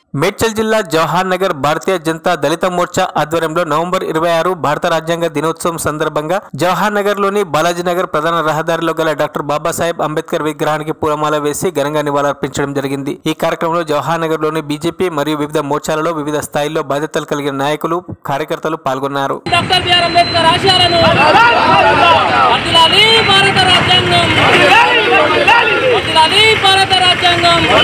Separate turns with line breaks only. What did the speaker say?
మేడ్చల్ జిల్లా జవహర్ నగర్ భారతీయ జనతా దళిత మోర్చా ఆధ్వర్యంలో నవంబర్ ఇరవై ఆరు భారత రాజ్యాంగ దినోత్సవం సందర్భంగా జవహర్ నగర్ లోని బాలాజీ నగర్ ప్రధాన రహదారిలో గల డాక్టర్ బాబాసాహెబ్ అంబేద్కర్ విగ్రహానికి పూలమాల వేసి ఘనంగా నివాళులర్పించడం జరిగింది ఈ కార్యక్రమంలో జవహర్ నగర్ లోని బీజేపీ మరియు వివిధ మోర్చాలలో వివిధ స్థాయిల్లో బాధ్యతలు కలిగిన నాయకులు కార్యకర్తలు పాల్గొన్నారు
డాక్టర్ బిఆర్ అంబేద్కర్ ఆశయాలను వర్ధిల్లాలి భారత రాజ్యాంగం వర్ధిల్లాలి భారత రాజ్యాంగం